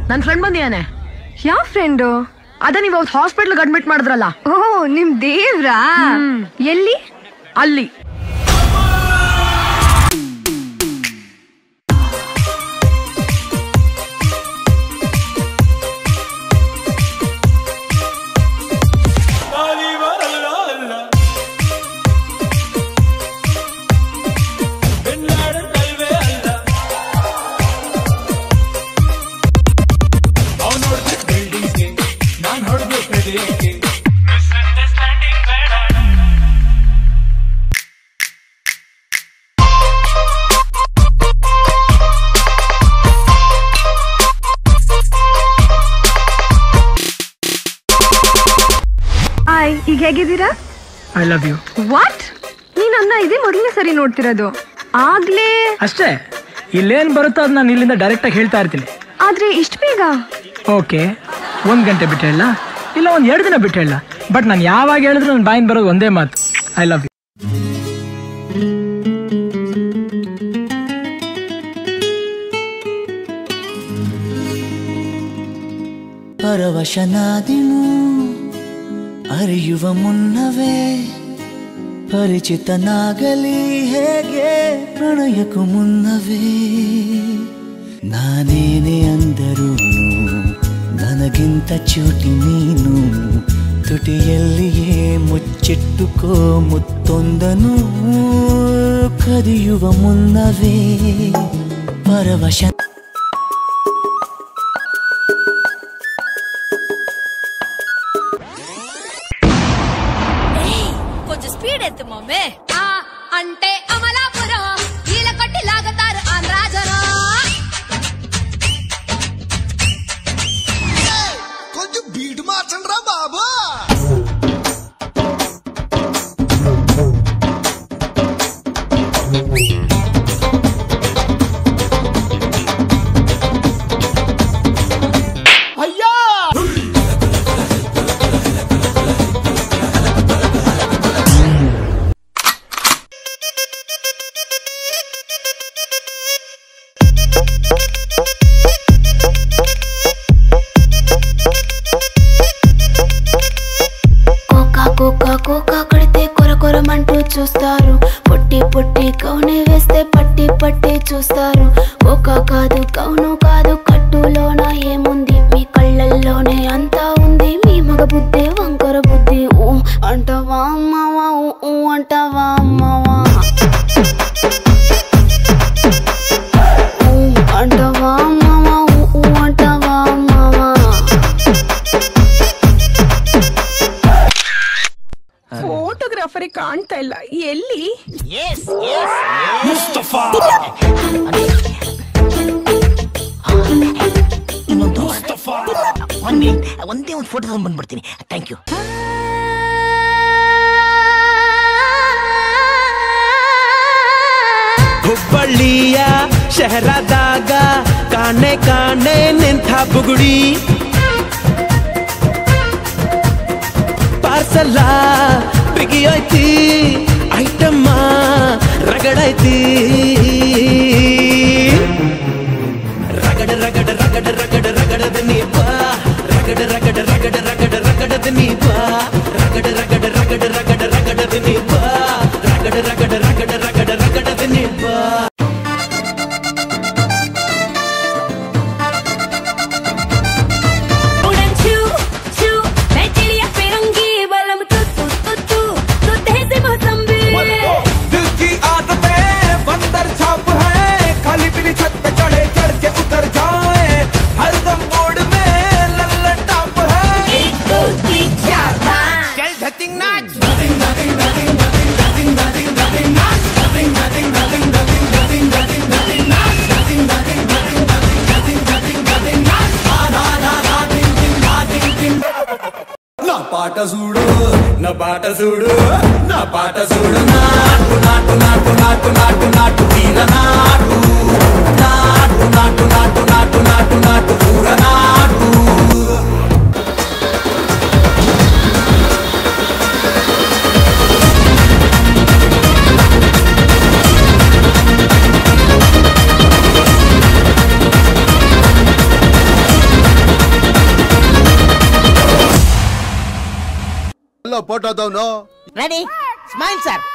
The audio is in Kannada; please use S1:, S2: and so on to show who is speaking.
S1: ನನ್ ಫ್ರೆಂಡ್ ಬಂದಿಯಾನೆ
S2: ಯಾವ ಫ್ರೆಂಡು
S1: ಅದೇ ನೀವು ಅವತ್ತು ಹಾಸ್ಪಿಟ್ಲ್ ಅಡ್ಮಿಟ್ ಮಾಡಿದ್ರಲ್ಲ
S2: ಓ ನಿಮ್ ದೇವ್ರಾ ಎಲ್ಲಿ
S1: ಅಲ್ಲಿ
S2: ಹಾಯ್ ಈಗ ಹೇಗಿದ್ದೀರಾ
S1: ಐ ಲವ್ ಯು
S2: ವಾಟ್ ನೀನ್ ಅನ್ನ ಇದೇ ಮೊದಲನೇ ಸರಿ ನೋಡ್ತಿರೋದು ಆಗ್ಲೇ
S3: ಅಷ್ಟೇ ಇಲ್ಲೇನ್ ಬರುತ್ತೋ ಅದು ನಾನು ಇಲ್ಲಿಂದ ಡೈರೆಕ್ಟ್ ಆಗಿ ಹೇಳ್ತಾ ಇರ್ತೀನಿ
S2: ಆದ್ರೆ ಇಷ್ಟ ಬೇಗ
S3: ಓಕೆ ಒಂದ್ ಗಂಟೆ ಬಿಟ್ಟು ಹೇಳ ಇಲ್ಲ ಒಂದ್ ಎರಡು ದಿನ ಬಿಟ್ಟು ಹೇಳ ಬಟ್ ನಾನು ಯಾವಾಗ ಹೇಳಿದ್ರು ನನ್ನ ಬಾಯಿಂದ ಬರೋದು ಒಂದೇ ಮಾತು ಐ ಲವ್ ಯು
S4: ಪರವಶನಾದಿನು ಅರಿಯುವ ಮುನ್ನವೇ ಪರಿಚಿತನಾಗಲಿ ಹೇಗೆ ಪ್ರಣಯಕ್ಕೂ ಮುನ್ನವೇ ನಾನೇನೇ ಅಂದರೂ ನನಗಿಂತ ಚೂಟಿ ನೀನು ತುಟಿಯಲ್ಲಿಯೇ ಮುಚ್ಚಿಟ್ಟುಕೋ ಮುತ್ತೊಂದನು ಕದಿಯುವ ಮುನ್ನವೇ ಪರವಶ
S5: కొంచెం స్పీడ్ ఎత్తు మమ్మీ అంటే అమలాపురం ఈల కొట్టి లాగుతారు ఆంధ్రాజరం
S6: కొంచెం బీటు మార్చండి రా బాబు అయ్యా
S7: కోకా కోకా కోకా కడితే కొర కొరమంటూ చూస్తారు పొట్టి పొట్టి కౌనే వేస్తే పట్టి పట్టి చూస్తారు కోకా కాదు కౌను కాదు కట్టులోన ఏముంది మీ కళ్ళల్లోనే అంతా ఉంది మీ మగ బుద్ధి వంకర బుద్ధి ఊ అంటావా అమ్మవా ఊ ఊ అంటావా అమ్మవా ఊ అంటావా అమ్మవా ఊ ఊ అంటావా అమ్మవా
S2: ಫೋಟೋಗ್ರಾಫರಿ ಕಾಣ್ತಾ ಇಲ್ಲ ಎಲ್ಲಿ
S4: ಒಂದೇ ಒಂದು ಫೋಟೋ ತಗೊಂಡ್ ಬಂದ್ಬಿಡ್ತೀನಿ ಥ್ಯಾಂಕ್ ಯು
S8: ಹುಬ್ಬಳ್ಳಿಯ ಶಹರದಾಗ ಕಾಣೆ ಕಾಣೆ ನಿಂತ ಬುಗುಡಿ ಪಾರ್ಸಲ ಬಿಗಿಯೈತಿ ಐಟಮ್ಮ ರಗಡೈತಿ ರಗಡ ರಗಡ ರಗಡ ರಗಡ ರಗಡದ ನೀ ಬಾ ರಗಡ ರಗಡ ರಗಡ ರಗಡ ರಗಡದ ನೀ ಬಾ ರಗಡ ರಗಡ ರಗಡ ರಗಡ ರಗಡದ ನೀ ಬಾ ರಗಡ ರಗಡ ರಗಡ ರಗಡ ರಗಡದ ನೀ ಬಾ
S5: उड़न छू छू मैं चिड़िया फिरूंगी बलम तू तू तू तू तू तेजी मौसम्बी
S8: दिल की आदतें बंदर छाप है खाली पीली छत पे चढ़े चढ़ के उतर जाए हरदम मोड में लल्लन टाप है
S5: एक दो तीन चार पाँच
S8: चल धतिंग नाच
S6: నా పాట చూడు నా పాట చూడు నా పాట చూడు నాటు నాటు నాటు నాటు నాటు నాటు వీర నాటు నాటు నాటు నాటు నాటు నాటు నాటు పూర నాటు
S9: ಎಲ್ಲ ಪೋಟೋದವನು
S4: ರೆಡಿ ಸ್ಮೈಲ್ ಸರ್